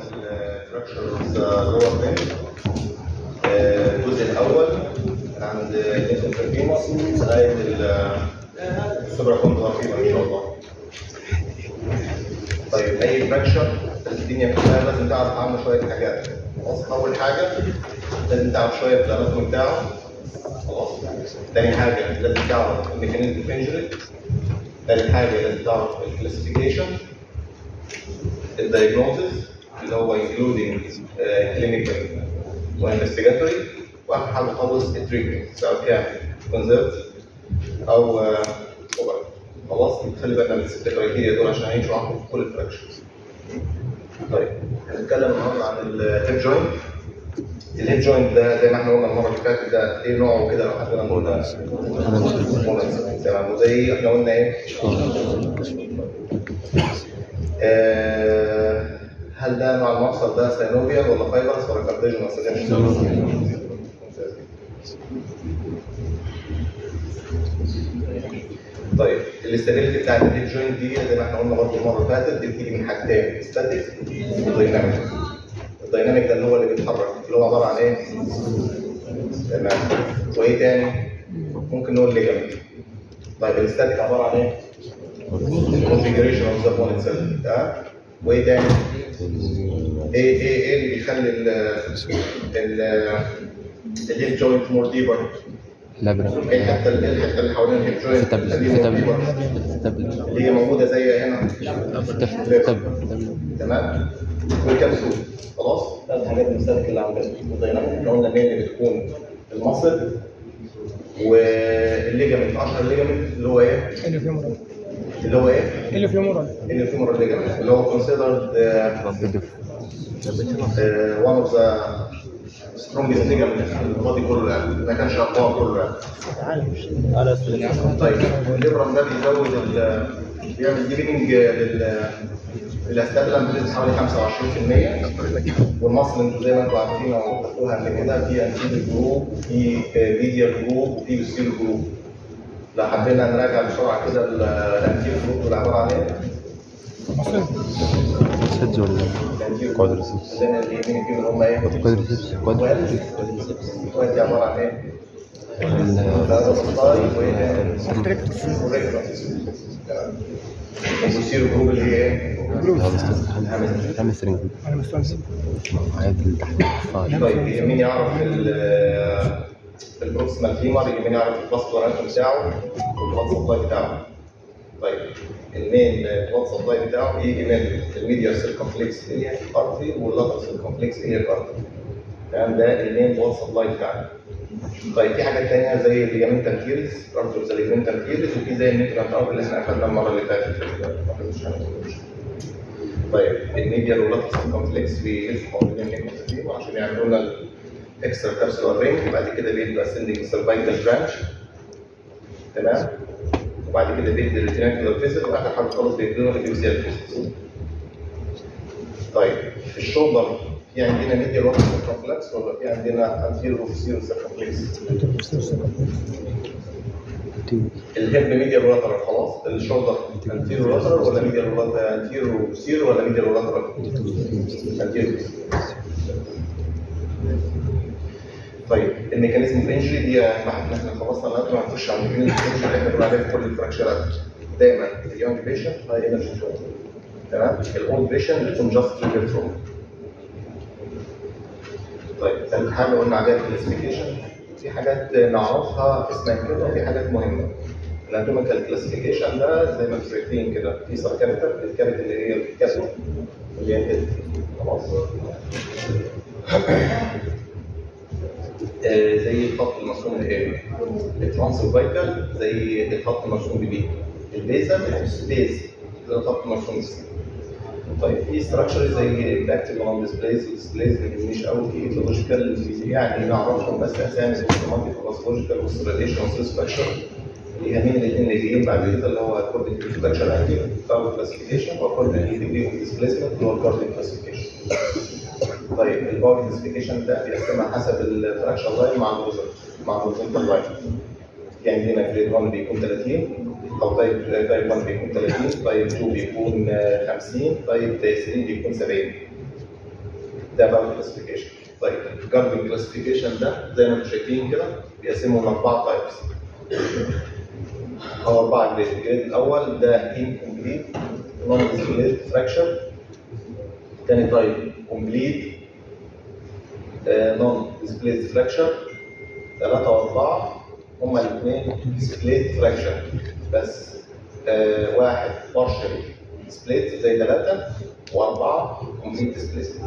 الفراكشرز جوه البين الجزء الاول عند الانترفيموس لغايه السوبر كوندر فيما ان شاء الله طيب اي فراكشر الدنيا كلها لازم تعرف عنه شويه حاجات خلاص اول حاجه لازم تعرف شويه في الاناتومي بتاعه خلاص تاني حاجه لازم تعرف الميكانيزم الانجري تالت حاجه لازم تعرف الكلاسيفيكيشن الدايجنوزس اللي هو including كلينيكال وانفستيجاتوري واخر حاجه خالص التريتمنت سواء كان كونزرت او اوبر خلاص خلي بالنا من الست كرايتيريا دول عشان هيمشوا معاكم في كل الفراكشنز طيب هنتكلم النهارده عن الهيب جوينت الهيب جوينت ده زي ما احنا قلنا المره اللي فاتت ده ايه نوعه كده لو حد قلنا تمام وزي احنا قلنا ايه آه، هل ده نوع المفصل ده سينوفيال ولا فايبرس ولا كارتيجن ولا سيجن؟ طيب الاستابيليتي بتاعت الهيب جوينت دي زي ما احنا قلنا برضه المره اللي فاتت دي بتيجي من حاجتين ستاتيك ودايناميك الدايناميك ده اللي هو اللي بيتحرك اللي هو عباره عن ايه؟ تمام وايه تاني؟ ممكن نقول ليجامنت طيب الستاتيك عباره عن ايه؟ configuration of the bone itself تمام وايه تاني؟ ايه ايه ايه اللي بيخلي ال ال الهيب جوينت مور ديبر؟ لابرا ايه الحته اللي الحته اللي حوالين الهيب جوينت فتبل اللي more فتبل deeper؟ فتبل اللي هي موجوده زي هنا فتبل تمام والكبسول خلاص ده الحاجات المستهلكه اللي عندنا الديناميك احنا قلنا ان هي اللي بتكون المصل والليجامنت اشهر الليجامنت اللي هو ايه؟ اللي في مرض اللي هو ايه؟ اللي في مرض اللي في مرة ليجامنت اللي هو considered uh, uh, one of the strongest ligaments في البادي كله يعني ما كانش اقوى كله يعني طيب والليبرم ده بيزود ال بيعمل ديبنج لل الاستابلم بنسبه حوالي 25% والمصل انتوا زي ما انتوا عارفين او خدتوها قبل كده في انتيريور جروب في ميديال جروب وفي بوستيريور جروب لو حبينا نراجع بسرعه كده الانتيريور جروب دول عباره عن ايه؟ مصر سدز ولا الانتيريور كوادرسيبس عندنا اليمين فيهم اللي هم ايه؟ كوادرسيبس كوادرسيبس الكواد دي عباره عن ايه؟ ال- الراسطاي والريكتوس البوستيريور جروب اللي هي ايه؟ عامل سرنج انا مستنزف عادي اللي تحت الفار طيب يمين يعرف ال- البروكسيمال فيمر يمين يعرف الباسكولار انتم بتاعه والبلاد سبلاي بتاعه طيب المين بلاد سبلاي بتاعه يجي من الميديا سيركمفلكس هي ارتري واللاتر سيركمفلكس هي الارتري تمام ده المين بلاد سبلاي بتاعنا طيب في حاجات ثانيه زي الليجامنت تنكيرز ارتري زي الليجامنت تنكيرز وفي زي النيكلان ارتري اللي احنا اخدناه المره اللي فاتت ما كناش هنقول. طيب الميديا واللاتر سيركمفلكس بيلفوا حوالين النيكلان عشان يعملوا لنا اكسترا كابسولار رينج وبعد كده بيدوا اسندنج سيرفايكال برانش تمام وبعد كده بيدي الريتيناكولار فيزل واخر حاجه خالص بيدوا لنا اليوسيال فيزل طيب في الشولدر في عندنا ميديا لوكس سيركمفلكس ولا في عندنا انتيرو وفيسيرو سيركمفلكس الهيب ميديا لاترال خلاص الشولدر انتيرو لاترال ولا ميديا لاترال انتيرو وفيسيرو ولا ميديا لاترال انتيرو طيب الميكانيزم الانجري دي ما احنا خلصنا النهارده هنخش على الميكانيزم الانجري اللي احنا بنقول عليها في كل الفراكشرات دايما اليونج بيشنت هاي انرجي تروما تمام الاولد بيشنت بتكون جاست تريجر تروما طيب ثالث حاجه قلنا عليها الكلاسيفيكيشن في حاجات نعرفها اسمها كده وفي حاجات مهمه الاناتوميكال كلاسيفيكيشن ده زي ما انتم شايفين كده في سب كابيتال الكابيتال اللي هي الكابيتال اللي هي كده خلاص آه، زي الخط المرسوم الايه الترانسفايكال زي الخط المرسوم ببي البيزل بيز زي الخط المرسوم بسي طيب في ستراكشر زي الاكتيف نون ديسبليس ديسبليس ما يهمنيش قوي في ايتولوجيكال يعني نعرفهم بس اسامي السيستماتيك والاسولوجيكال والسيريليشن والسبكشر اللي هي مين الاثنين اللي جايين بعد كده اللي هو اكوردنج تو ستراكشر انتي او كلاسيفيكيشن واكوردنج تو ديجري اوف ديسبليسمنت اللي هو الكارديو كلاسيفيكيشن طيب الباور كلاسيفيكيشن ده بيقسمها حسب الفراكشن لاين مع الوزن مع الوزن لاين يعني هنا جريد 1 بيكون 30 او تايب تايب 1 بيكون 30 تايب 2 بيكون آه، 50 تايب 3 بيكون 70 ده بقى الكلاسيفيكيشن طيب جارد الكلاسيفيكيشن ده زي ما انتم شايفين كده بيقسموا لاربعه تايبس او اربعه جريد الجريد الاول ده incomplete non displaced fracture تاني تايب complete نون displaced fracture ثلاثة وأربعة هما الاثنين displaced fracture بس آه واحد partially displaced زي ثلاثة وأربعة complete displaced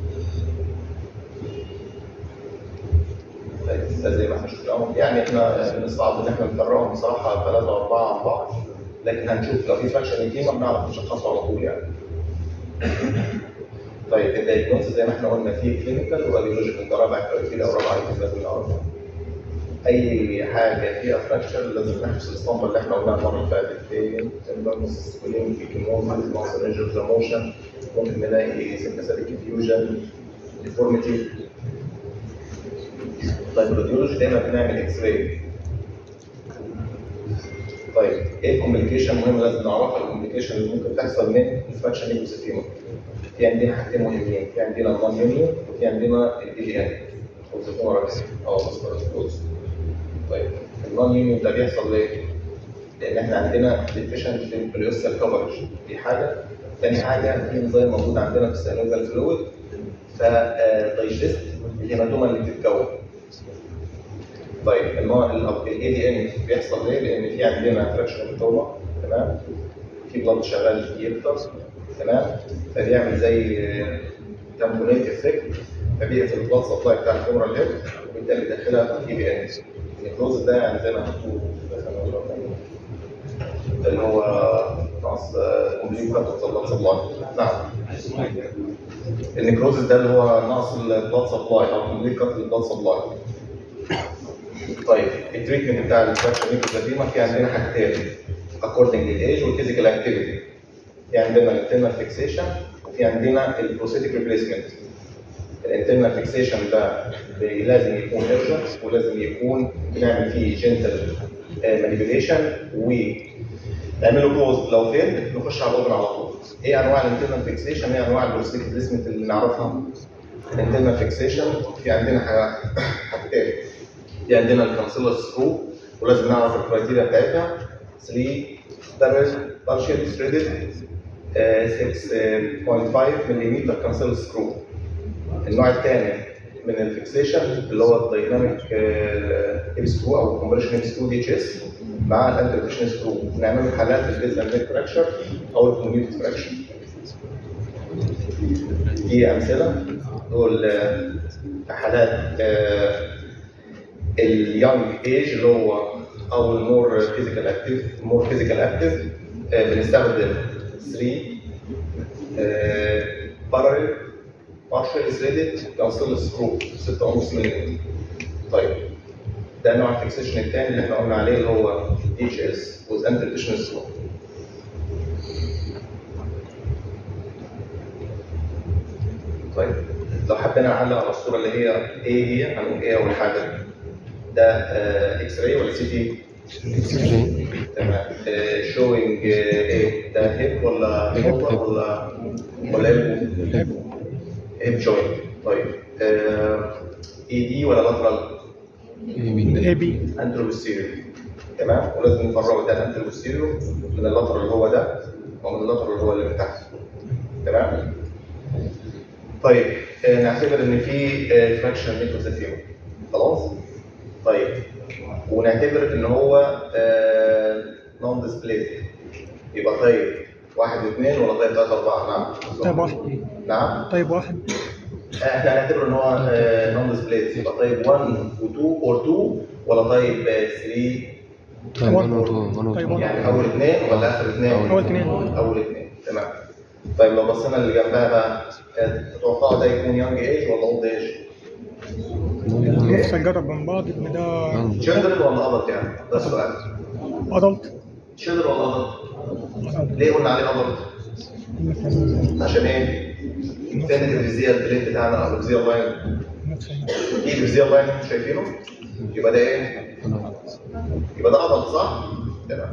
طيب ده زي ما احنا شفناهم يعني احنا بنصعب ان احنا نفرقهم بصراحة ثلاثة وأربعة عن بعض لكن هنشوف لو في فراكشن يتيمة بنعرف نشخصه على طول يعني طيب الدايجنوز زي ما احنا قلنا في كلينيكال وراديولوجيكال ده رابع كرايتيريا او رابع ايتم لازم نعرفها. اي حاجه فيها فراكشر لازم نحفظ الاسطمبه اللي احنا قلناها المره اللي فاتت في تندرنس سكولين في كيموز ماسل ريجرز موشن ممكن نلاقي سيمباثيك فيوجن ديفورميتي طيب الراديولوجي دايما بنعمل اكس راي طيب ايه الكوميونيكيشن مهم لازم نعرفها الكوميونيكيشن اللي ممكن تحصل من الفراكشن ايكوسيستيما في عندنا حاجتين مهمين في عندنا النون يونيون وفي عندنا الاي جي ان او مسكروسكوز طيب النون يونيون ده بيحصل ليه؟ لان احنا عندنا ديفيشن في البريوستال كفرج دي حاجه ثاني حاجه في انزيم موجود عندنا في السينوفال فلويد فدايجست الهيماتوما اللي بتتكون طيب الاي دي ان بيحصل ليه؟ لان في عندنا فراكشن هيماتوما تمام في بلاد شغال يكتر تمام فبيعمل زي تامبونيت افكت فبيقفل البلاد سبلاي بتاع الفيمورال هيد وبالتالي بيدخلها في بي ان النكروز ده يعني زي ما هتقول اللي هو نقص كومبليت كات البلاد سبلاي نعم النكروزس ده اللي هو نقص البلاد سبلاي او كومبليت كات البلاد سبلاي طيب التريتمنت بتاع الفراكشن ميكروزاتيما في عندنا حاجتين according للايج والفيزيكال اكتيفيتي في عندنا الانترنال فيكسيشن وفي عندنا البروسيتيك ريبليسمنت الانترنال فيكسيشن ده لازم يكون ايرجنت ولازم يكون بنعمل فيه جنتل مانيبيوليشن ونعمل له كلوز لو فين نخش على الاوبن على طول ايه انواع الانترنال فيكسيشن ايه انواع البروسيتيك ريبليسمنت اللي نعرفها الانترنال فيكسيشن في عندنا حاجتين في عندنا الكانسيلر سكرو ولازم نعرف الكرايتيريا بتاعتها 3 دبل بارشل ثريدد 6.5 ملم كانسل سكرو النوع الثاني من الفيكسيشن اللي هو الدايناميك هيب سكرو او الكومبريشن هيب سكرو دي اتش اس مع الانترفيشن سكرو بنعمله حالات البيزل نيك فراكشر او الكوميونيتي فراكشر دي امثله دول حالات اليونج ايج اللي هو او المور فيزيكال اكتيف مور فيزيكال اكتيف بنستخدم 3 بارل بارشل ثريدد كانسل سكرو 6.5 ملم طيب ده نوع الفيكسيشن الثاني اللي احنا قلنا عليه اللي هو اتش اس وذ انترفيشن سكرو طيب لو حبينا نعلق على الصوره اللي هي ايه هي هنقول ايه اول حاجه ده اكس راي ولا سي تي؟ تمام شوينج ايه ده هيب ولا هيب ولا ولا هيب هيب جوينت طيب اي دي ولا لاترال اي بي انتروبوستيريو تمام ولازم نفرقه ده الانتروبوستيريو من اللاترال اللي هو ده ومن اللاترال اللي هو اللي من تحت تمام طيب آه، نعتبر ان في فراكشن ميكروزيفيوم خلاص طيب ونعتبر ان هو نون ديسبليد يبقى طيب واحد واثنين ولا طيب ثلاثة أربعة نعم طيب واحد نعم طيب واحد احنا هنعتبر ان هو نون ديسبليد يبقى طيب 1 و2 اور 2 ولا طيب 3 طيب واحد. one or two, one or طيب two. واحد. يعني اول اثنين ولا اخر اثنين؟ أول اثنين. اول اثنين تمام طيب لو بصينا اللي جنبها بقى آه، تتوقعوا ده يكون يونج ايج ولا اولد ايج؟ نفس نجرب من بعض ان ده تشيلدرن ولا ادلت يعني؟ ده السؤال ادلت تشيلدرن ولا ادلت؟ ليه قلنا عليه ادلت؟ عشان ايه؟ فين الريزيال بلين بتاعنا او الريزيال لاين؟ دي الريزيال لاين انتوا شايفينه؟ يبقى ده ايه؟ يبقى ده ادلت صح؟ تمام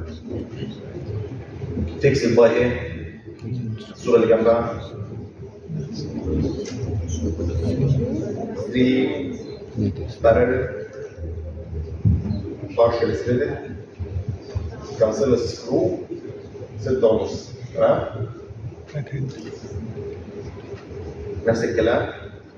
فيكسد باي ايه؟ الصوره اللي جنبها three parallel partial threaded cancellous screw ستة ونص تمام نفس الكلام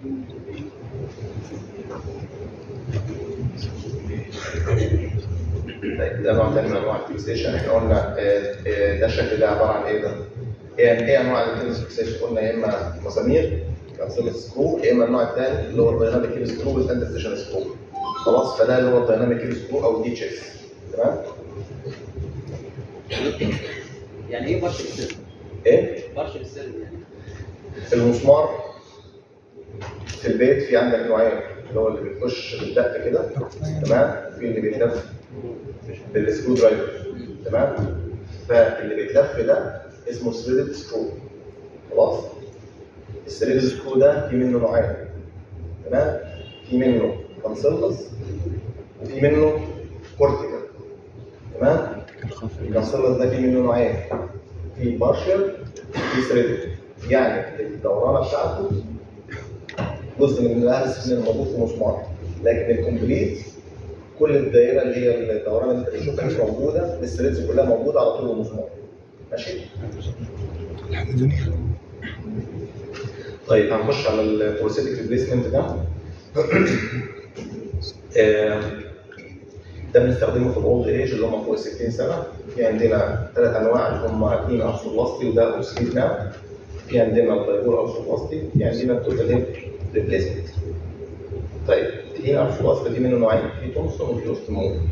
طيب ده نوع تاني من انواع الفيكسيشن احنا قلنا آه، آه، ده الشكل ده عباره عن ايه ده؟ ايه ايه انواع التنس فيكسيشن؟ قلنا يا اما مسامير كانسل سكرو يا اما النوع الثاني اللي هو الدايناميك هيل سكرو والاند ستيشن سكرو خلاص فده اللي هو الدايناميك هيل سكرو او الدي تشيس تمام؟ يعني ايه برش السر؟ ايه؟ برش السر يعني المسمار في البيت في عندك نوعين اللي هو اللي بيخش بالدق كده تمام في اللي بيتلف بالسكرو درايفر تمام فاللي بيتلف ده اسمه ثريدد سكرو خلاص الثريدد سكرو ده في منه نوعين تمام في منه كانسلس وفي منه كورتيكال تمام الكانسلس ده في منه نوعين في بارشل في ثريدد يعني الدورانه بتاعته جزء من الهرس من الموجود في مسمار لكن الكومبليت كل الدائره اللي هي الدوران اللي انت بتشوفها مش موجوده الثريدز كلها موجوده على طول المسمار ماشي طيب هنخش على البروسيتك ريبليسمنت ده آه، ده بنستخدمه في الاولد ايج اللي هم فوق ال 60 سنه في عندنا ثلاث انواع اللي هم اثنين ارثروبلاستي وده اوبسليت ناو في عندنا البايبور ارثروبلاستي في عندنا التوتال هيب ريبليسمنت طيب الاثنين ارثروبلاستي دي منه نوعين في تومسون وفي اوستمون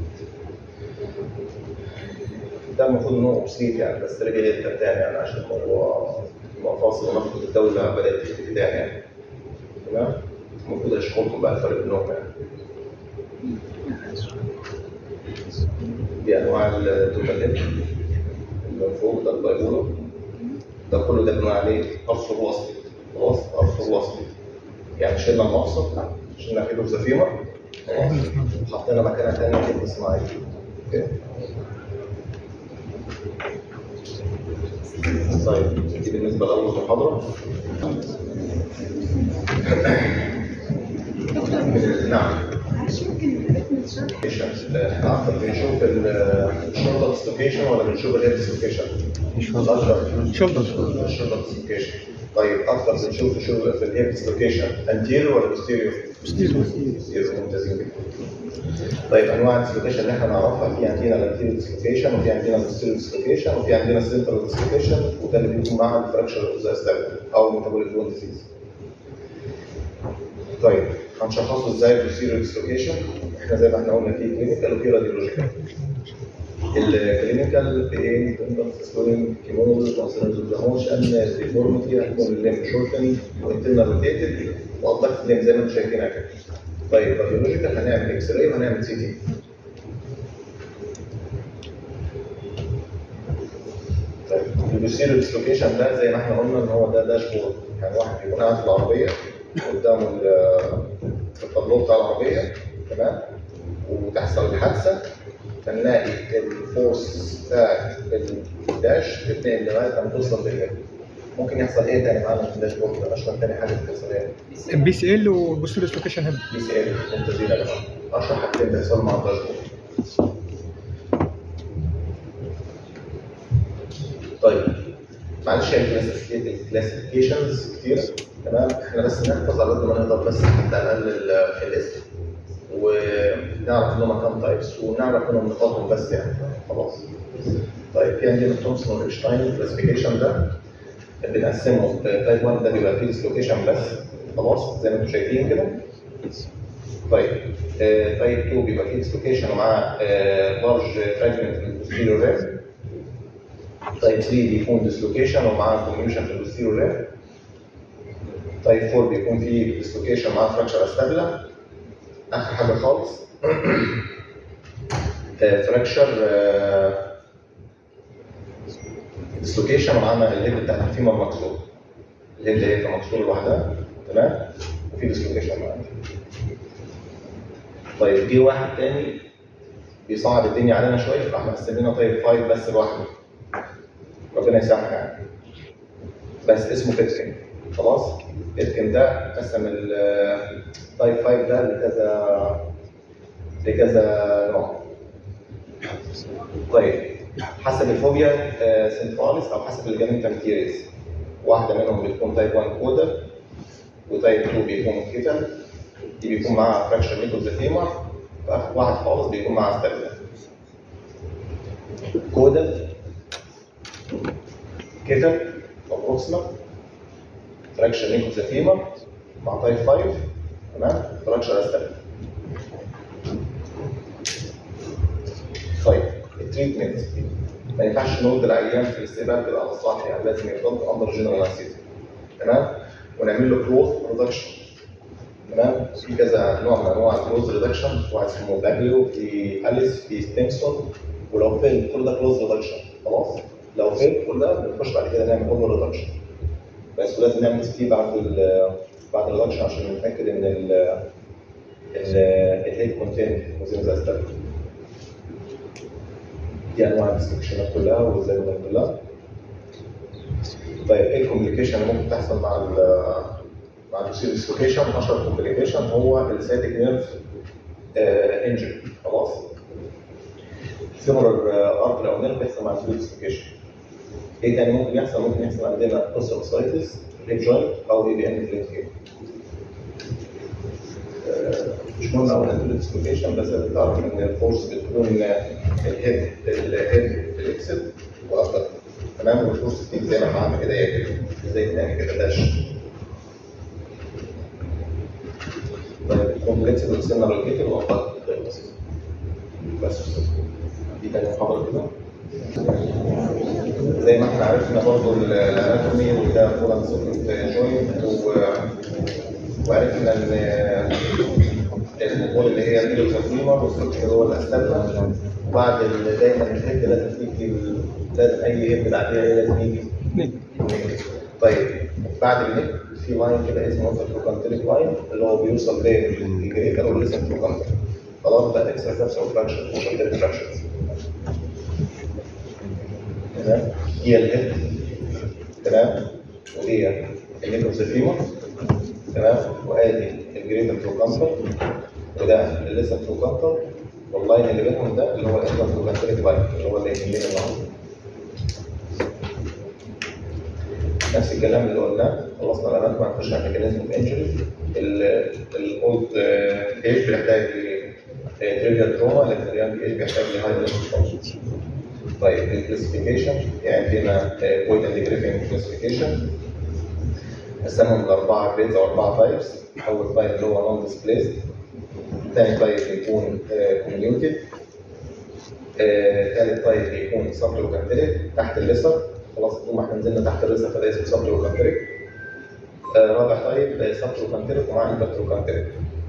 ده المفروض ان هو اوبسليت يعني بس رجع يركب تاني يعني عشان الموضوع مفاصل ونفقة الدولة بدأت تختفي تاني يعني تمام؟ المفروض اشرح لكم بقى الفرق بينهم يعني دي انواع التوتال هيب اللي من فوق ده البايبولو ده كله ده بنقول عليه ارثر وسطي خلاص ارثر وسطي يعني شلنا المقصد شلنا كيلو زفيمة وحطينا مكانها تاني كيلو صناعي اوكي طيب دي بالنسبة لأول محاضرة نعم معلش ممكن رتم الشرح احنا اكتر بنشوف الشولدر ديسلوكيشن ولا بنشوف الهيد ديسلوكيشن؟ الشولدر الشولدر ديسلوكيشن طيب اكتر بنشوف الشولدر في الهيد ديسلوكيشن انتيريور ولا بوستيريور؟ بوستيريور ممتازين جدا طيب انواع الديسلوكيشن اللي احنا نعرفها في عندنا الانتيريور ديسلوكيشن وفي عندنا البوستيريور ديسلوكيشن وفي عندنا السنترال ديسلوكيشن وده اللي بيكون معاها الفراكشر اوف او الميتابوليك بون ديزيز طيب هنشخصه ازاي البوستيريور ديسلوكيشن احنا زي ما احنا قلنا في كلينيكال وفي راديولوجيكال الكلينيكال بين سوينج كيموز كونسنتريشن ديفورميتي هتكون الليم شورتن وانترنال روتيتد وابدكت الليم زي ما انتم شايفينها كده طيب راديولوجيكال هنعمل اكس راي وهنعمل سي تي طيب البوستيريور ديسلوكيشن ده زي ما احنا قلنا ان هو ده داشبورد يعني واحد بيكون قاعد في العربيه قدامه ال- الطابلو بتاع العربيه تمام وتحصل الحادثه فنلاقي الفورس بتاع الداش بتنقل لغايه ما توصل للهيد ممكن يحصل ايه تاني معانا في الداشبورد ده اشرح تاني حاجه بتحصل ايه بي سي ال وبوستيريو ستوكيشن هيد بي سي ال ممتازين يا جماعه اشرح حاجتين بيحصلوا مع الداشبورد طيب معلش هي الكلاسيفيكيشنز كتير تمام احنا بس نحفظ على قد ما نقدر بس حتى على الاقل ال- الاسم ونعرف ان هم كام تايبس ونعرف منهم نقاطهم بس يعني خلاص طيب في عندنا تومسون واينشتاين كلاسيفيكيشن ده بنقسمه تايب 1 ده بيبقى فيه ديسلوكيشن بس خلاص زي ما انتم شايفين كده طيب تايب 2 بيبقى فيه ديسلوكيشن ومعاه لارج فراجمنت من البوستيريور ريب تايب 3 بيكون ديسلوكيشن ومعاه كوميوشن في البوستيريور ريب تايب 4 بيكون فيه ديسلوكيشن مع فراكشر استابلا اخر حاجه خالص فراكشر ديسلوكيشن ومعانا الهيد بتاعت الفيمر مكسور الهيد هي مكسور لوحدها تمام وفي ديسلوكيشن معانا طيب جه واحد تاني بيصعب الدنيا علينا شويه فاحنا مقسمينها طيب 5 بس لوحده ربنا يسامحك يعني بس اسمه فيتنج خلاص اتكن ده قسم التايب 5 ده لكذا لكذا نوع طيب حسب الفوبيا آه، سنتراليس او حسب الجامين ماتيريز واحده منهم بتكون تايب 1 كودا وتايب 2 بيكون كيتل دي بيكون معاها فراكشر ميكوزيفيما واحد خالص بيكون معاها ستابيلا كودا كيتل او بروكسما فراكشر ميكوزيفيما مع تايب 5 تمام فراكشر ستابيلا طيب التريتمنت ما ينفعش نرد العيان في الاستقبال كده على السطح يعني لازم يفضل اندر جنرال انستيزيا تمام ونعمل له كلوز ريدكشن تمام في كذا نوع من انواع الكلوز ريدكشن واحد اسمه باجلو في اليس في ستينكسون ولو فين كل ده كلوز ريدكشن خلاص لو فين كل ده بنخش بعد كده نعمل اوفر ريدكشن بس لازم نعمل سي بعد ال بعد الريدكشن عشان نتاكد ان ال الهيد كونتين وزي ما زي دي انواع الاستكشنات كلها وازاي بدها كلها طيب ايه الكوميونيكيشن اللي ممكن تحصل مع ال مع الدوسير ديسلوكيشن اشهر كومبليكيشن هو السيتيك نيرف انجري خلاص سيمولر ارتر او نيرف بيحصل مع الدوسير ديسلوكيشن ايه تاني ممكن يحصل ممكن يحصل عندنا اوستيوسايتس ريب جوينت او اي بي ان فليت مش مهم قوي نقول الديسلوكيشن بس تعرف ان الفورس بتكون الهيد الهيد فليكسد واكتر تمام والفورس تيجي زي ما احنا عملنا كده هي كده زي تاني كده داش طيب الكومبلكس وصلنا للكيكل وقت بس دي كانت محاضره كده زي ما احنا عرفنا برضه الاناتومي وده فورا جوينت وعرفنا ان الامور اللي هي الميلوزافيمر والستركشر هو الاستابلا وبعد ال- دايما الهيد لازم تيجي ال- لازم اي هيد بعديها إيه لازم يجي طيب بعد الهيد في لاين كده اسمه انترفوكانتريك لاين اللي هو بيوصل بين الجريكر والسنتروكانتر خلاص بقى اكسترا كابس او فراكشن فراكشن تمام هي الهيد تمام وهي الميكروزافيمر تمام وادي الجريتر تروكانتر وده الليسن تروكانتر واللاين اللي بينهم ده اللي هو الانتر تروكانتريك لاين اللي هو اللي يهمنا النهارده نفس الكلام اللي قلناه خلصنا الانات ما نخش على ميكانيزم اوف انجري الاولد ايج بيحتاج تريفيال تروما لكن اليانج ايج بيحتاج لهاي ليفل طيب الكلاسيفيكيشن يعني عندنا بوينت اند جريفنج كلاسيفيكيشن قسمهم لاربعه جريدز او اربعه تايبس اول تايب اللي هو نون ديسبليسد ثاني تايب بيكون كوميونيتد ثالث تايب بيكون سبتروكانتريك تحت الليسر خلاص طول ما احنا نزلنا تحت الليسر فده اسمه سبتروكانتريك رابع تايب سبتروكانتريك ومعاه انترتروكانتريك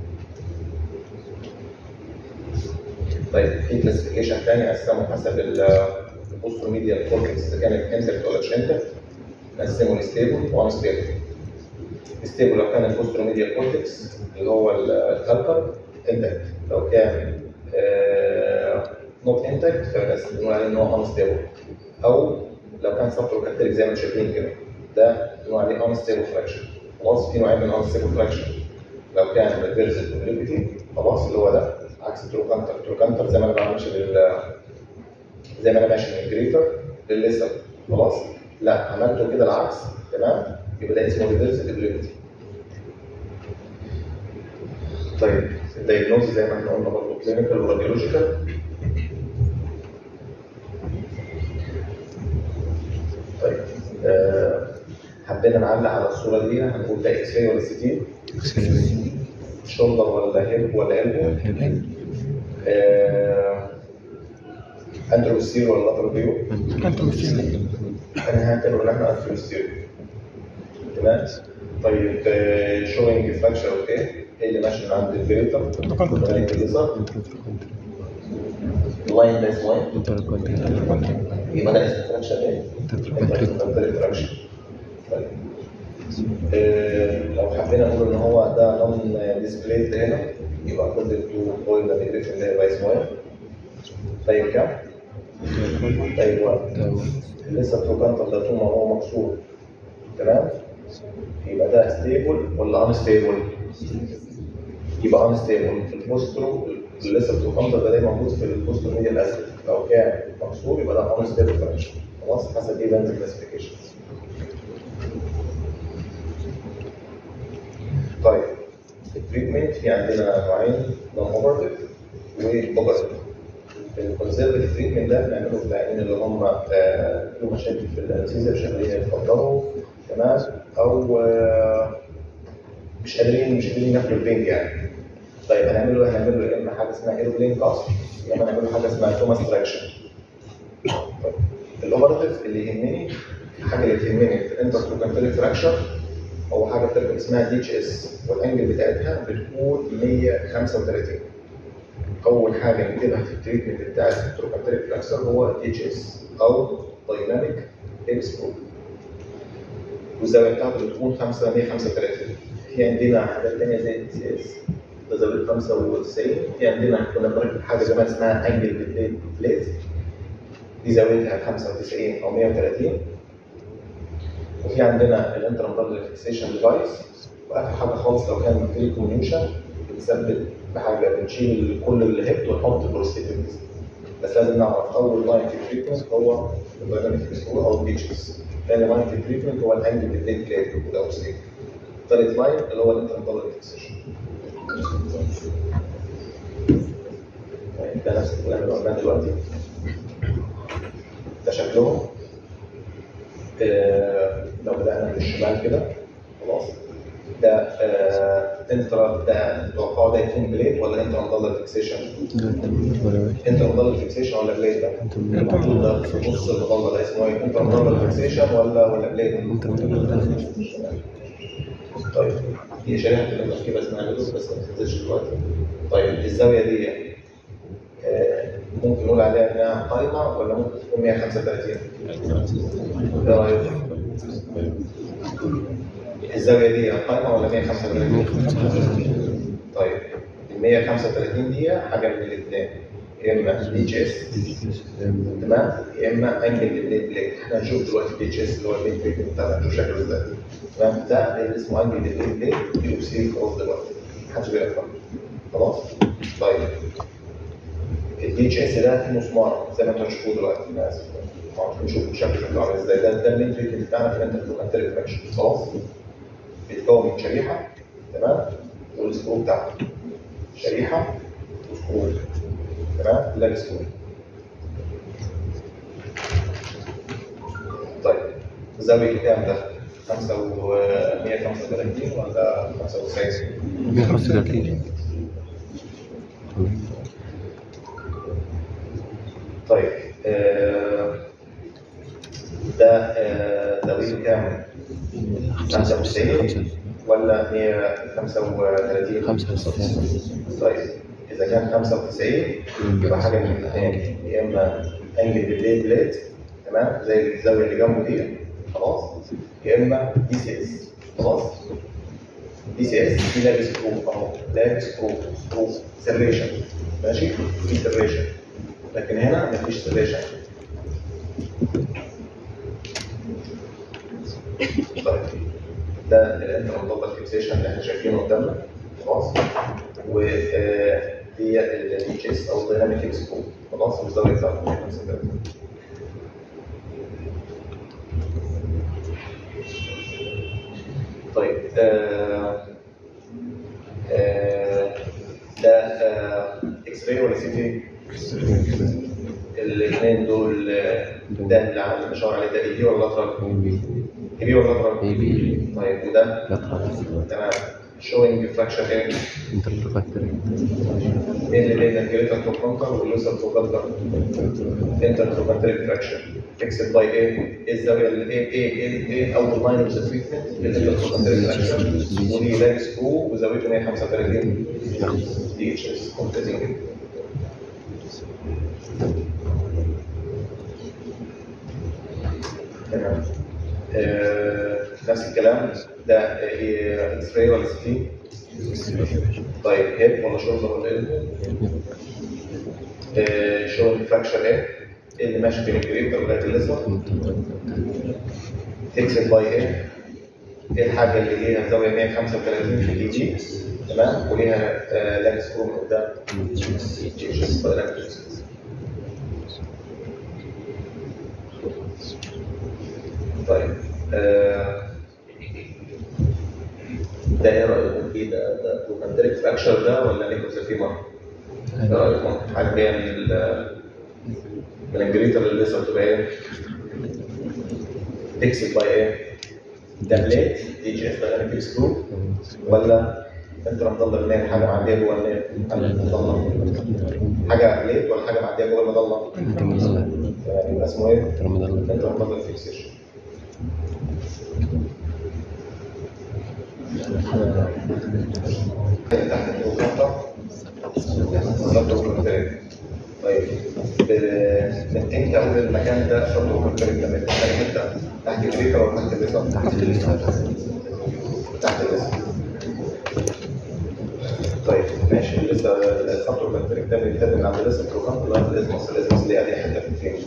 طيب في كلاسيفيكيشن ثاني قسمه حسب البوستر ميديا كورتكس اذا كانت انترت ولا مش انترت نقسمه لستيبل وان ستيبل ستيبل لو كان البوستر ميديا كورتكس اللي هو الكالكر انتكت لو كان نوت انتكت فبنقول عليه ان هو ان ستيبل او لو كان سبتروكاتيريك زي ما انتم شايفين كده ده بنقول عليه ان ستيبل فراكشن خلاص في نوعين من ان ستيبل فراكشن لو كان ريفرس كومبليكيتي خلاص اللي هو ده عكس تروكانتر تروكانتر زي ما انا بعملش بال زي ما انا ماشي من الجريتر للليسر خلاص لا عملته كده العكس تمام يبقى ده اسمه ريفرس كومبليكيتي طيب الدايجنوز زي ما احنا قلنا برضه كلينيكال وراديولوجيكال طيب آه، حبينا نعلق على الصوره دي هنقول ده اكس راي ولا سي تي شولدر ولا هيب ولا قلبه آه، انتروسير ولا لاترال فيو انت مسلم انا هعتبر ان احنا انتروسير تمام طيب شوينج فراكشر اوكي ايه اللي ماشي من عند الفيريتر لغايه اليسار اللاين ده اسمه ايه؟ يبقى ده اسمه فراكشر ايه؟ فراكشر طيب آه، لو حبينا نقول ان هو ده نون ديسبليد هنا يبقى كل التو بوينت نيجاتيف اللي هيبقى اسمه ايه؟ طيب كام؟ طيب واحد لسه التروكانتر ده طول ما هو مكسور تمام؟ يبقى ده ستيبل ولا انستيبل؟ يبقى انستيبل في البوسترو اللي لسه بتوكمتر ده دايما موجود في البوسترو ميديا الاسيد لو كان مكسور يبقى ده انستيبل فراكشر خلاص حسب ايه بنز كلاسيفيكيشن طيب التريتمنت في عندنا نوعين نون اوبرتيف واوبرتيف الكونسرفتيف تريتمنت ده بنعمله في العيانين اللي هم آه، له مشاكل في الانستيزيا مش قادرين يتفضلوا تمام او آه، مش قادرين مش قادرين ياكلوا البنج يعني طيب هنعمل له هنعمل له يا اما حاجه اسمها ايروبلين كاست يا اما نعمل له حاجه اسمها توماس تراكشن طيب الاوبرتيف اللي يهمني الحاجه اللي تهمني في الانتركوكانتري فراكشر هو حاجه بتبقى اسمها دي اتش اس والانجل بتاعتها بتكون 135 اول حاجه نكتبها في التريتمنت بتاع التروكانتريك فراكشر هو دي اتش اس او دايناميك اكسبرو والزاويه بتاعته بتكون 5 135 في عندنا حاجات ثانيه زي الدي سي اس ده زاويه 95 في عندنا كنا بنركب حاجه زمان اسمها انجل بليت بليت دي زاويتها 95 او 130 وفي عندنا الانترمبرال فيكسيشن ديفايس واخر حاجه خالص لو كان في كوميونيشن بنثبت بحاجه بنشيل كل الهيبت ونحط بروستيتيكس بس لازم نعرف اول لاين في التريتمنت هو الدايناميك سكرو او البيتشز ثاني لاين في التريتمنت هو الانجل بالديك بليت او ستيك ثالث لاين اللي هو الانترمبرال فيكسيشن طيب ده نفس الكلام اللي قلناه دلوقتي ده شكلهم آه، لو بدأنا من الشمال كده خلاص ده آه انترا ده توقعوا ده يكون بليد ولا انترا مضلل فيكسيشن؟ انترا مضلل فيكسيشن ولا بليد ده؟ ده في نص المضلل ده اسمه ايه؟ انترا مضلل فيكسيشن ولا ولا بليد؟ طيب هي شريحه التركيبه اسمها لوز بس ما تنزلش دلوقتي طيب الزاويه دي آه، ممكن نقول عليها انها قايمه ولا ممكن تكون 135 ايه رايك؟ الزاويه دي قايمه ولا 135 طيب ال 135 دي حاجه من الاثنين يا اما دي اتش اس تمام يا اما انجل بليد بليد احنا هنشوف دلوقتي دي اتش اس اللي هو البيت بليد بتاعنا هنشوف شكله ازاي تمام ده اللي اسمه انجل بليد بليد دي اوكسيد خلاص دلوقتي محدش بيعرف خلاص طيب الدي اتش اس ده فيه مسمار زي ما انتم هتشوفوه دلوقتي انا اسف نشوف شكله شكله عامل ازاي ده ده المين تريتمنت بتاعنا في الانتركونتري فراكشن خلاص بيتكون من شريحه تمام والسكرو بتاعته شريحه وسكرو تمام ده السكرو طيب الزاويه كام ده؟ 5 و 135 ولا 95 135 طيب آه، ده آه، زاويته كام؟ 95 ولا 135 65 طيب اذا كان 95 يبقى حاجه من الاثنين يا اما انجل بالليل بليت تمام زي الزاويه اللي جنبه دي خلاص يا اما دي سي اس خلاص دي سي اس دي لابس سكرو اهو لابس سكرو سكرو سيريشن ماشي في سيريشن لكن هنا مفيش سيريشن طيب ده الانترمضاد فيكسيشن اللي احنا شايفينه قدامنا خلاص و آه، دي الدي اتش اس او دايناميك اكسبو خلاص والزاويه بتاعته 135 طيب آه آه ده آه اكس راي ولا سي تي؟ الاثنين دول آه، ده اللي عم بشاور عليه ده اي بي ولا لاترال؟ اي بي ولا لاترال؟ اي بي طيب وده تمام شوينج فراكشر ايه؟ انتركوكانتري ايه اللي بين الجريتر كونكر واللوسر كونكر انتر كونكر فراكشر فيكسد باي ايه؟ ايه الزاويه اللي ايه ايه ايه ايه اول لاين اوف ذا تريتمنت الانتر كونكر فراكشر ودي لاج سكرو وزاويته 135 دي اتش اس ممتازين جدا تمام آه، نفس الكلام ده ايه اكس راي ولا سي تي؟ طيب هيب ولا شولدر ولا ايه؟ آه، شغل فراكشر ايه؟ ايه اللي ماشي بين الجريتر ولغايه الليزر؟ فيكسد باي ايه؟ ايه الحاجه اللي ليها زاويه 135 في الدي جي تمام وليها آه لاج سكرو من قدام THS dynamic طيب آه، ده ايه رايكم فيه ده ده بروكاندريك فراكشر ده ولا نيكوزافيمر؟ ايه رايكم؟ حاجه جايه من ال من الجريتر اللي لسه بتبقى ايه؟ تكسب باي ايه؟ ده بليت دي جي اف دايناميك سكرو ولا انت مضلل منين حاجه معديه جوه النيل حاجه مضلله حاجه بليت ولا حاجه معديه جوه المضله؟ يعني يبقى اسمه ايه؟ انت مضلل فيكسيشن تحت البروجرام بالظبط بروجرام طيب ب- من امتى اقول المكان ده شرط بروجرام لما يبقى انت تحت الريكه ولا تحت الريكه؟ تحت الريكه تحت الريكه طيب ماشي لسه السطر بروجرام ده بيتكلم من عند لسه بروجرام لغايه الاسمس الاسمس اللي عليه حته في الفيلم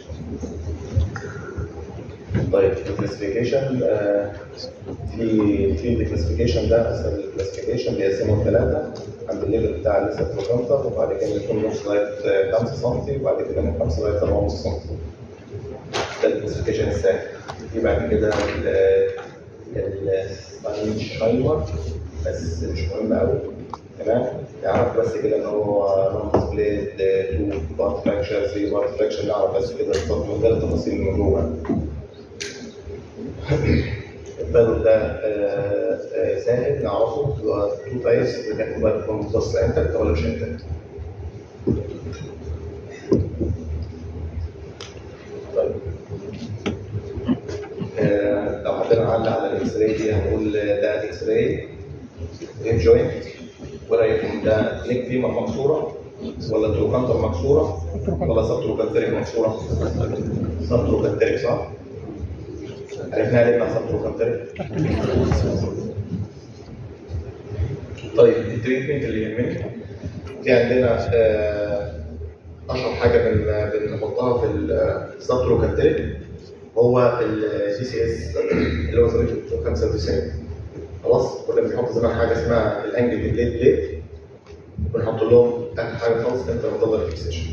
طيب الكلاسيفيكيشن في في الكلاسيفيكيشن ده اسهل الكلاسيفيكيشن بيقسموا ثلاثه عند الليفل بتاع الليسا بروجرامتر وبعد كده يكون نص لغايه 5 سم وبعد كده من 5 لغايه 7.5 سم ده الكلاسيفيكيشن الثاني في بعد كده السباينشايمر بس مش مهم قوي تمام نعرف بس كده ان هو رمز بليد 2 بارت فراكشر 3 بارت فراكشر نعرف بس كده التفاصيل ده التفاصيل من جوه البدل ده آه، آه، سهل نعرفه هو تو تايبس اذا كان موبايل يكون مختص انتكت ولا مش انتكت طيب آه، لو حبينا نعلق على الاكس راي دي هنقول ده اكس راي ريب جوينت ورايكم ده نيك فيمر مكسوره ولا تروكانتر مكسوره ولا سب تروكانتريك مكسوره؟ سب تروكانتريك صح؟ عرفنا ليه بقى سب تروكانتريك؟ طيب التريتمنت اللي يهمني في عندنا آه، اشهر حاجه بن بنحطها في السبتروكانتريك هو الدي سي اس اللي هو طريقه 95 خلاص كنا بنحط زمان حاجه اسمها الانجل بليد بليد بنحط لهم اخر حاجه خالص انت مضلل فيكسيشن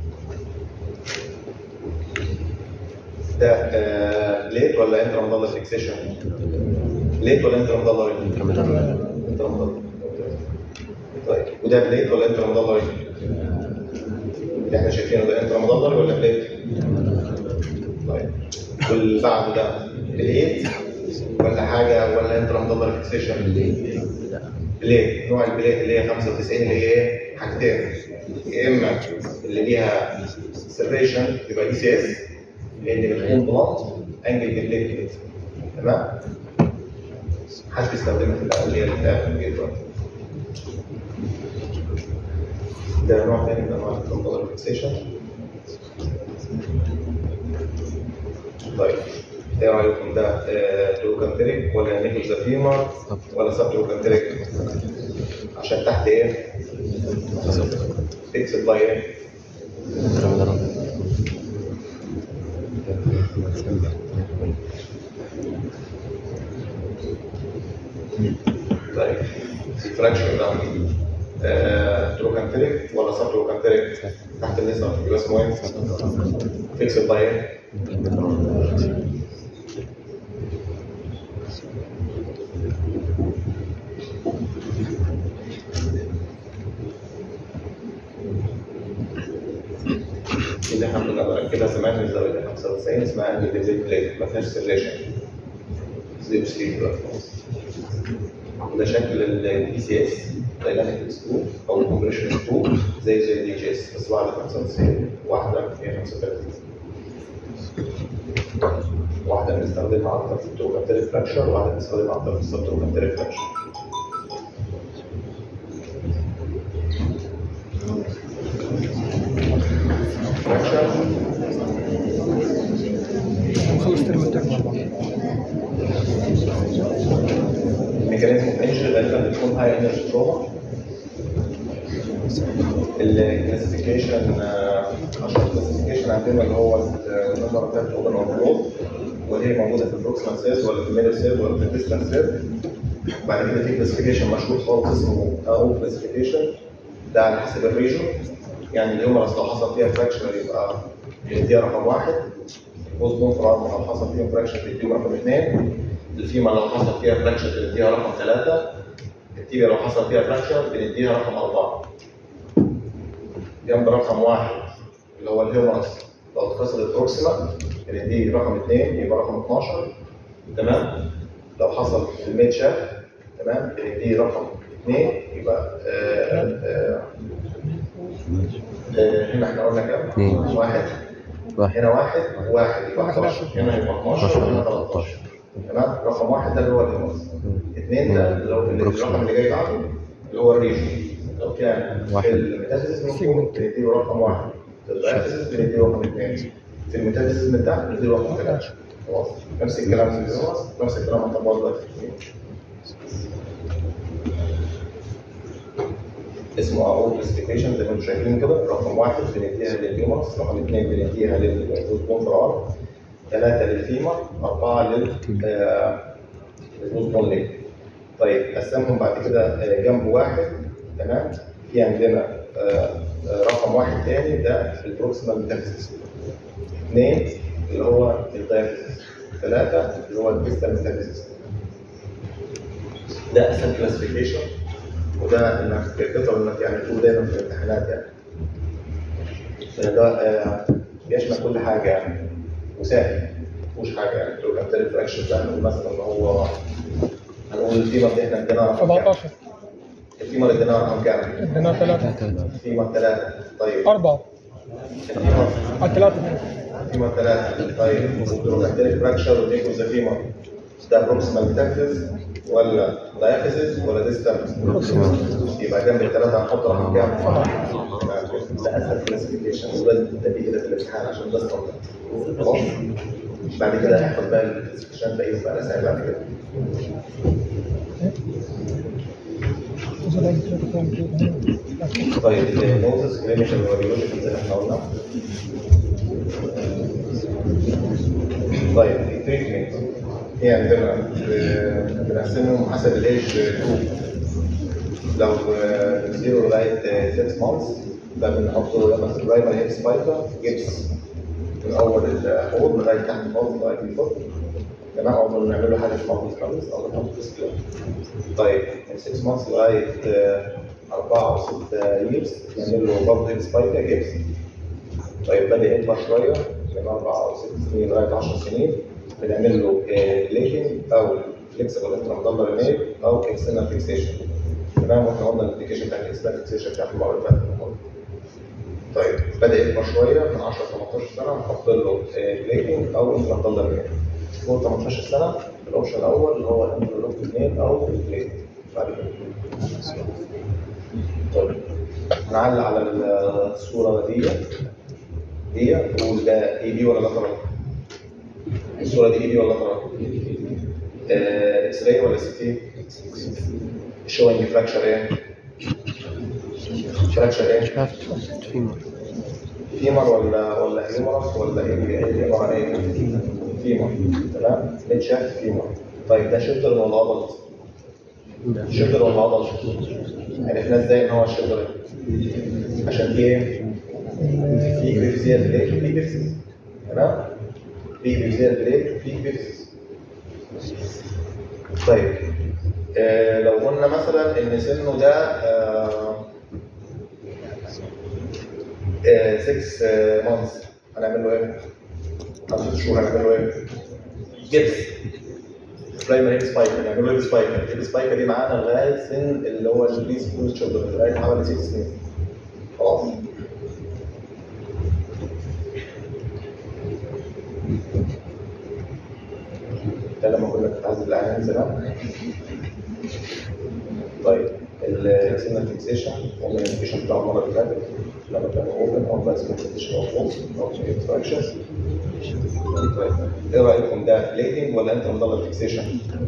ده آه، بليد ولا انت مضلل فيكسيشن؟ بليد ولا انت مضلل؟ انت مضلل طيب وده بليد ولا انت مضلل؟ اللي احنا شايفينه ده انت مضلل ولا بليد؟ طيب واللي بعده ده بليد ولا حاجه ولا انت مضلل فيكسيشن؟ بليد نوع البليد اللي هي 95 اللي هي ايه؟ حاجتين يا اما اللي ليها سيرفيشن يبقى دي سي اس لان بتكون بلانت انجل بليد كده تمام؟ محدش بيستخدمها في الاول اللي هي بتاعت الجيتر ده نوع تاني من انواع الكنترول فيكسيشن طيب ايه رايكم ده تروكانتريك ولا نيكوزافيمر ولا سب تروكانتريك عشان تحت ايه؟ تكسب باي ايه؟ طيب الفراكشن ده آه، تروكانتريك ولا سب تروكانتريك تحت الليزر يبقى اسمه ايه؟ فيكسد باي ايه؟ اللي احنا كنا بنركبها زمان من زاويه 95 اسمها انجل ديزيل بليت ما فيهاش سيريشن زي سليب دلوقتي وده شكل الدي سي اس دايناميك سكرو او الكومبريشن سكرو زي زي الدي جي اس بس واحده 95 واحده 135 واحده بنستخدمها اكتر في التروكانتريك فراكشر وواحده بنستخدمها اكتر في السبتروكانتريك فراكشر فراكشر نخلص ترم الترم مع بعض ميكانيزم اوف انجري غالبا بتكون هاي انرجي تروما الكلاسيفيكيشن اشهر كلاسيفيكيشن عندنا اللي هو النمبر بتاعت اوبن اور كلوز وهي موجوده في البروكسيمال سيلز ولا في الميدل سيلز ولا في الديستانس سيلز بعد كده في كلاسيفيكيشن مشهور خالص اسمه او كلاسيفيكيشن ده على حسب الريجن يعني الهيومرس لو حصل فيها فراكشن يبقى بنديها رقم واحد البوست بون فرام لو حصل فيها فراكشن بنديها رقم اثنين الفيما لو حصل فيها فراكشن بنديها رقم ثلاثه التيبيا لو حصل فيها فراكشن بنديها رقم اربعه جنب رقم واحد اللي هو الهيومرس لو اتكسر البروكسيما بنديه رقم اثنين يبقى رقم 12 تمام لو حصل في الميد شاف تمام بنديه رقم اثنين يبقى آه آه آه هنا احنا قلنا كام؟ اثنين. واحد واحد هنا واحد واحد يبقى واحد 11 هنا يبقى 12 وهنا 13 تمام رقم واحد ده اللي هو الهيموس اثنين ده اللي هو الرقم اللي جاي بعده اللي هو الريجن لو كان في واحد. الميتافيزيس من فوق بنديله رقم واحد في الدايفيزيس بنديله رقم اثنين في الميتافيزيس من تحت بنديله رقم ثلاثه خلاص نفس الكلام في الهيموس نفس الكلام هنطبقه دلوقتي في الكلينيك. اسمه او كلاسيفيكيشن زي ما انتم شايفين كده رقم واحد بنديها للهيومرس رقم اثنين بنديها للبوست فرار ثلاثة للفيمر أربعة لل آه، للبوست بون ليج طيب قسمهم بعد كده آه، جنب واحد تمام في عندنا آه، آه، رقم واحد تاني ده البروكسيمال ميتافيزيس اثنين اللي هو الدايفيزيس ثلاثة اللي هو الديستال ميتافيزيس ده اسهل كلاسيفيكيشن وده انك تقدر انك يعني تقول دايما في الامتحانات يعني ده آه، بيشمل كل حاجه يعني وسهل مفيهوش حاجه يعني لو كان تالت فراكشن ده هنقول مثلا ان هو هنقول الفيمر دي احنا اديناها رقم كام؟ 17 الفيمر اديناها رقم كام؟ ادينا ثلاثة الفيمر ثلاثه طيب أربعة الفيمر على ثلاثة اثنين فيمر ثلاثه طيب لو كان تالت فراكشر وديكو ذا فيمر ده بروكسيمال ميتافيز ولا دايافيزيس ولا ديستال يبقى جنب الثلاثه هنحط رقم كام؟ ده اسهل كلاسيفيكيشن وده ده بيجي كده في الامتحان عشان ده ستاندرد خلاص بعد كده هنحط بقى الكلاسيفيكيشن باقي بقى اسهل بعد كده طيب النوتس كلينيكال وريولوجيكال زي ما احنا قلنا طيب التريتمنت في عندنا ب- بنقسمهم حسب الايج جروب لو آه، من زيرو لغايه 6 مانثس فبنحط له مثلا برايمري هيب سبايكر جبس من اول الحوض لغايه تحت خالص لغايه الفوق تمام او نعمل له حاجه اسمها بوست خالص او نحط فيسكلر طيب من 6 مانثس لغايه 4 او 6 ييرز نعمل له برضه هيب سبايكر جبس طيب بدأ يكبر شوية من أربع أو ست سنين لغاية 10 سنين بنعمل له بليكنج أو فليكسبل انترامدلر نيل أو اكسترنال فيكسيشن تمام واحنا قلنا الابلكيشن بتاع الاكسترنال فيكسيشن بتاعت المرة اللي فاتت طيب بدأ يكبر شوية من 10 18 سنة نحط له بليكنج أو انترامدلر نيل فوق 18 سنة الأوبشن الأول اللي هو الانترلوك نيل أو البليكنج بعد كده طيب هنعلق على الصورة دي دي نقول ده اي بي ولا لاترال الصوره دي اي بي ولا لاترال آه، اكس راي ولا سي تي شوينج فراكشر ايه فراكشر ايه فيمر فيمر ولا ولا هيومرس ولا ايه ايه اللي عباره عن ايه فيمر تمام متشاف فيمر طيب ده شفر ولا عضل شفر ولا عضل عرفنا ازاي ان هو شفر عشان في ايه في بيفزيال بليك وفي بيفزيز تمام في بيفزيال بليك وفي بيفزيز طيب آه لو قلنا مثلا ان سنه ده آه آه 6 مانثs هنعمل له ايه؟ خمس شهور هنعمل له ايه؟ جبس برايمري سبايكر هنعمل له سبايكر السبايكر دي معانا لغايه سن اللي هو البري سكول تشيلدرن لغايه حوالي ست سنين خلاص ده لما كنا بنتعذب العيان زمان طيب السنة فيكسيشن قلنا الفيكسيشن بتاع المرة اللي فاتت لما كان اوبن او بس فيكسيشن او فوز او فراكشن طيب ايه رايكم ده بليتنج ولا انت مضل فيكسيشن؟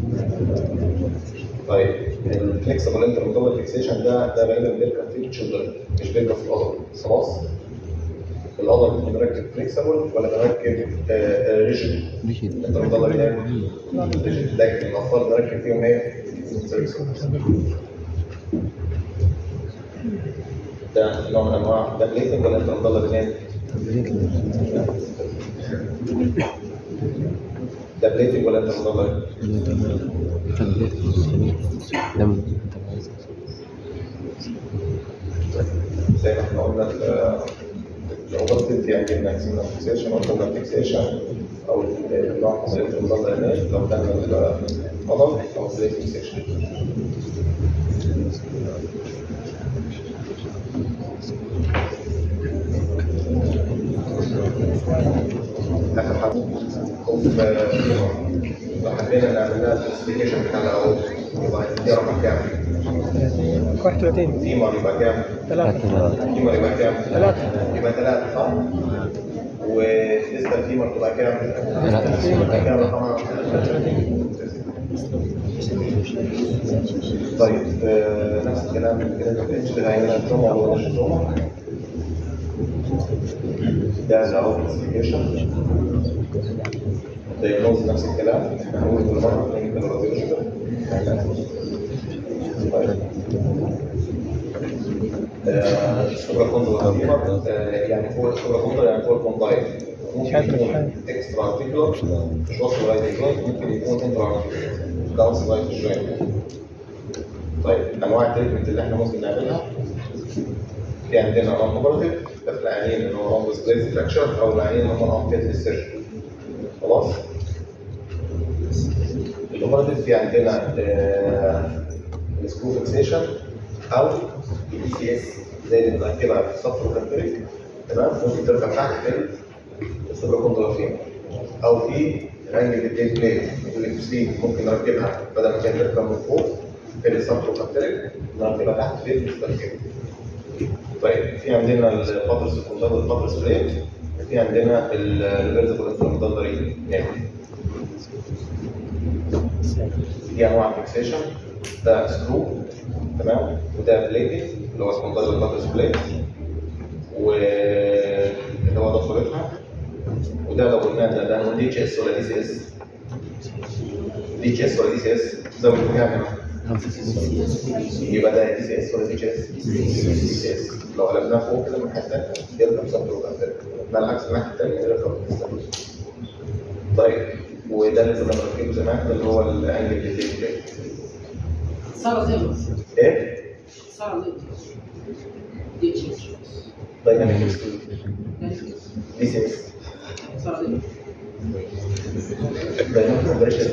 طيب الفليكسبل انت مضل فيكسيشن ده ده غالبا بيركب في الشولدر مش بيركب في العضله خلاص القدر بنركب فليكسبل ولا بنركب ريجيد ريجيد. انت مضلل ايه؟ ريجيد لكن الاطفال بنركب فيهم ايه؟ فليكسبل ده نوع من انواع ده بليتنج ولا انت مضلل ايه؟ ده بليتنج ولا انت مضلل؟ زي ما احنا قلنا الاوبرتيف في عندنا ماكسيمم فيكسيشن او فيكسيشن او النوع عمليه المضاد هناك لو كان القدم او بلاي فيكسيشن اخر حاجه خوف لو حبينا نعمل لها السبيكيشن بتاع الاول يبقى دي رقم كام؟ 31 فيمر يبقى كام؟ ثلاثة فيمر يبقى كام؟ ثلاثة. يبقى ثلاثة صح؟ ولسه الفيمر تبقى كام؟ ثلاثة. يبقى كام رقمها؟ طيب آه، نفس الكلام كده الاتش ده هيعمل توما ولا مش توما؟ ده الاول كلاسيفيكيشن دايجنوز نفس الكلام احنا هنقول كل مره كلينيكال راديولوجيكال طيب الشبرا كوندو هيمر يعني فوق الشبرا كوندو يعني فوق الكوندايت ممكن يكون اكسترا ارتيكولار مش واصل لغايه الجوينت ممكن يكون انترا داون لغايه الجوينت طيب انواع التريتمنت اللي احنا ممكن نعملها في عندنا نون اوبرتيف ده في العيانين اللي هو نون سبليت فراكشر او العيانين اللي هم نون فيت للسيرجن خلاص الاوبرتيف في عندنا السكرو فيكسيشن او البي سي اس زي اللي بنركبها في السطر والكنتريك تمام ممكن تركب تحت في السوبر كوندروفين او في رنج الديت بليت الاكسي ممكن نركبها بدل ما كانت تركب من فوق في السطر والكنتريك نركبها تحت في الكنتريك طيب في عندنا الباتر سكوندار والباتر سبريت في عندنا الفيرتيكال انفلاماتوري يعني دي انواع فيكسيشن ده سكرو تمام وده بليتنج اللي هو سكوندار والباتر سبليت واللي هو ده صورتها وده لو قلنا ده ده دي اتش اس ولا دي سي اس دي اتش اس ولا دي سي اس زود كام هنا يبقى ده دي سي اس ولا دي اتش اس دي سي اس لو قلبناه فوق كده من حته يركب سطر وكانتر ده العكس الناحيه الثانيه يركب سطر طيب وده اللي كنا بنركبه زمان ده اللي هو الانجل اللي فيه صار زي ما ايه؟ صار زي دي تشيز دايناميك دي سي اس صار زي دايناميك بريشر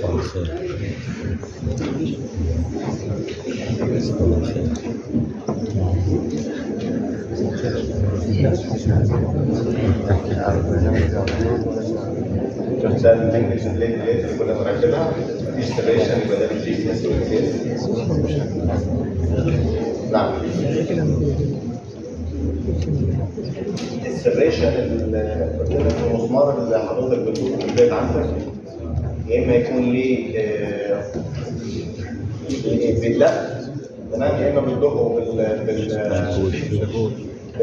ده الانجلش اللي اللي كنا بنركبها مفيش سبريشن يبقى ده الجي سي اس والسي اس نعم السبريشن المسمار اللي حضرتك بتقول في البيت عندك يا اما يكون ليه آه، ليه بيدلق تمام يا اما بتدقه بال بال بال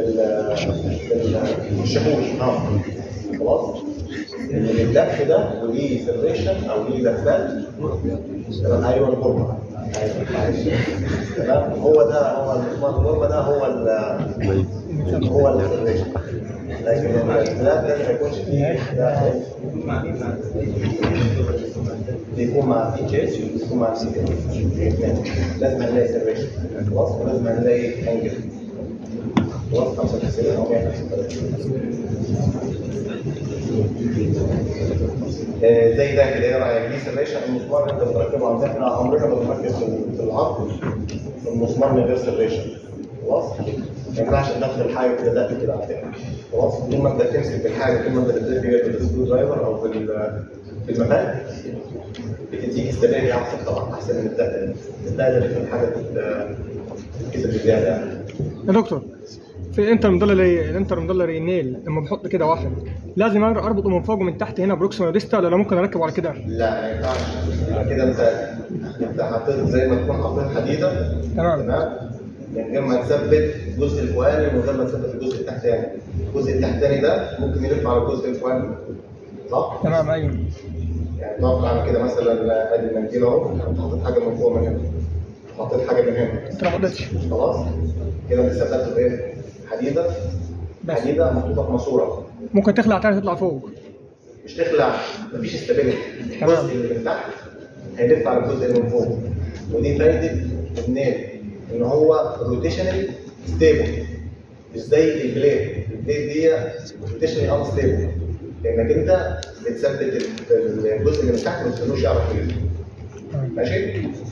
بال- بالشحوش اه خلاص اللي بيدلق ده وليه سبريشن او ليه دخلات تمام ايوه الغربه ايوه تمام هو ده هو المسمار الغربه ده هو ال هو السبريشن لكن الاختلاف لازم ما يكونش فيه ده بيكون مع في تشيس وبيكون مع سي لازم نلاقي سيرفيشن خلاص ولازم نلاقي انجل خلاص 95 او 135 آه، زي ده كده ايه رايك دي سيرفيشن المسمار انت بتركبه عندنا احنا عمرنا ما بنركب في- في العقل المسمار من غير سيرفيشن خلاص ما ينفعش تدخل حاجه كده داخل كده عندنا خلاص طول ما انت تمسك بالحاجه طول ما انت بتدخل فيها بالسكرو درايفر او في ال- في المكان بتديك استمرارية احسن طبعا احسن من الداتا الداتا اللي في الحاجه بت- كده بزياده يعني يا دكتور في الانتر مدلري الانتر مدلري نيل لما بحط كده واحد لازم اربطه من فوق ومن تحت هنا بروكسيما ديستا ولا ممكن اركبه على كده لا ما ينفعش يبقى كده انت انت حطيت زي ما تكون حطيت حديده تمام. تمام من غير ما نثبت الجزء الفوقاني ومن غير ما نثبت الجزء التحتاني الجزء التحتاني ده ممكن يلف على الجزء الفوقاني صح؟ تمام ايوه يعني توقع انا كده مثلا ادي المنديل اهو كنت حاطط حاجه من فوق من هنا حطيت حاجه من هنا انت ما حطيتش خلاص كده انت ثبتت بايه؟ حديده بس حديده محطوطه في ماسوره ممكن تخلع تاني تطلع فوق مش تخلع مفيش استابيليتي تمام. الجزء اللي من تحت هيلف على الجزء اللي من فوق ودي فايده النيل ان هو روتيشنال ستيبل مش زي البليد البليد دي روتيشنال ان ستيبل لانك انت بتثبت الجزء اللي من تحت ما تخلوش يعرف يلف ماشي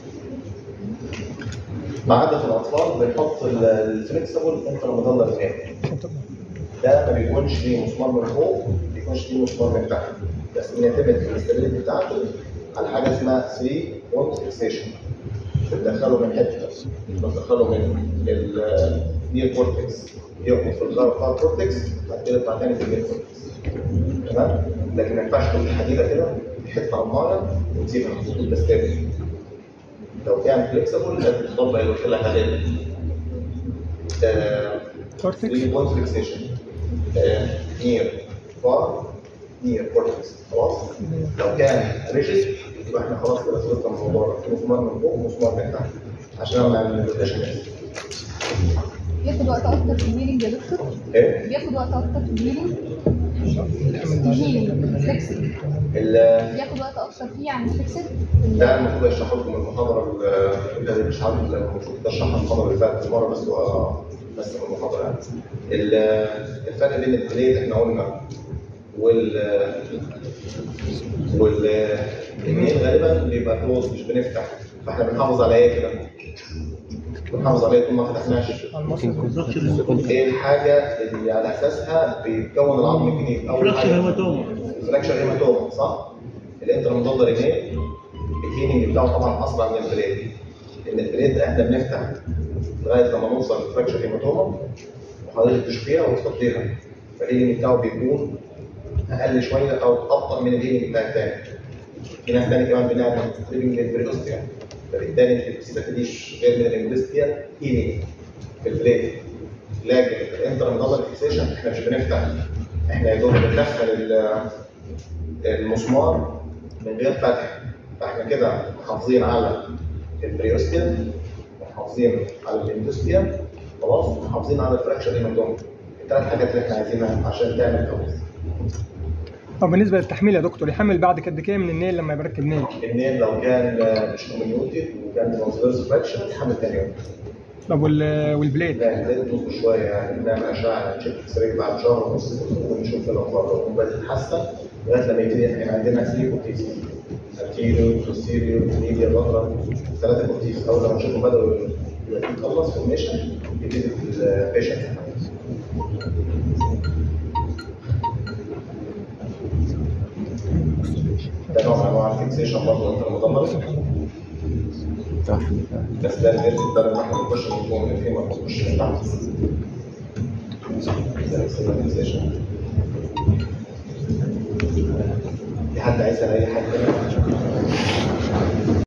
ما عدا في الاطفال بنحط الفليكسبل انت المضلل هناك ده ما بيكونش ليه مسمار من فوق ما بيكونش ليه مسمار من تحت بس بنعتمد في الاستابيليتي بتاعته على حاجه اسمها 3 بوينت فيكسيشن بتدخله من حته بتدخله من النير كورتكس يربط في الغار بتاع الكورتكس بعد كده يطلع تاني في النير كورتكس تمام لكن ما ينفعش تحط الحديده كده في حته عماره وتسيبها تبقى ستابل لو كان فليكسبل لازم تطبق اللي قلت لك عليه آه، كورتكس 3 بوينت فيكسيشن نير فار نير كورتكس خلاص لو كان ريجيد يبقى احنا خلاص كده خلصنا من الموضوع ده في مسمار من فوق ومسمار من تحت عشان اعمل روتيشن بياخد وقت اكتر في الهيلينج يا دكتور ايه بياخد وقت اكتر في الهيلينج الهيلينج فليكسد ال- بياخد وقت اكتر فيه عن الفليكسد ده المفروض اشرحه لكم المحاضره ال- اللي مش عارف لما المفروض اشرحها المحاضره اللي فاتت مره بس و- بس في المحاضره يعني ال- الفرق بين البليد احنا قلنا وال وال النيل غالبا بيبقى كلوز مش بنفتح فاحنا بنحافظ على ايه كده؟ بنحافظ على ايه طول ما فتحناش ايه الحاجه اللي على اساسها بيتكون العظم الجديد اول فراكشر حاجه هيماتوما فراكشر هيماتوما صح؟ الانترمضلر النيل الهيلينج بتاعه طبعا اسرع من البليد لان البليد احنا بنفتح لغايه لما نوصل لفراكشر هيماتوما وحضرتك تشوفيها وتفضيها فالهيلينج بتاعه بيكون اقل شويه او ابطا من الهيلينج بتاع الثاني في ناس ثانيه كمان بنعمل ستريبنج للبريوستيا فبالتالي انت ما بتستفيديش غير من الانجلستيا هيلينج في البليد لكن الانترمضلر فيكسيشن احنا مش بنفتح احنا يا دوب بندخل ال- المسمار من غير فتح فاحنا كده محافظين على البريوستيا محافظين على الاندوستيا خلاص محافظين على الفراكشر هيماتوما الثلاث حاجات اللي احنا عايزينها عشان تعمل كويس طب بالنسبه للتحميل يا دكتور يحمل بعد قد كده من النيل لما يبقى راكب نيل النيل لو كان مش كوميونيتد وكان ترانسفيرس فراكشر يتحمل ثاني يوم طب وال- والبليد لا البلاد نص شويه يعني نعمل اشعه نشيك اكس راي بعد شهر ونص ونشوف الاخبار لو الكومبات تتحسن لغايه لما يبتدي احنا عندنا 3 كورتيز انتيريور بوستيريور ميديا بطرة ثلاثه كورتيز اول لما نشوفهم بداوا يخلص فورميشن يبتدي البيشنت ده نوع من انواع الفيكسيشن برضه انت مدمر صح بس ده النيرف ده لما احنا بنخش من فوق من فين ما بنخش من تحت ده السيجناليزيشن. في حد عايز على اي حاجه تانية؟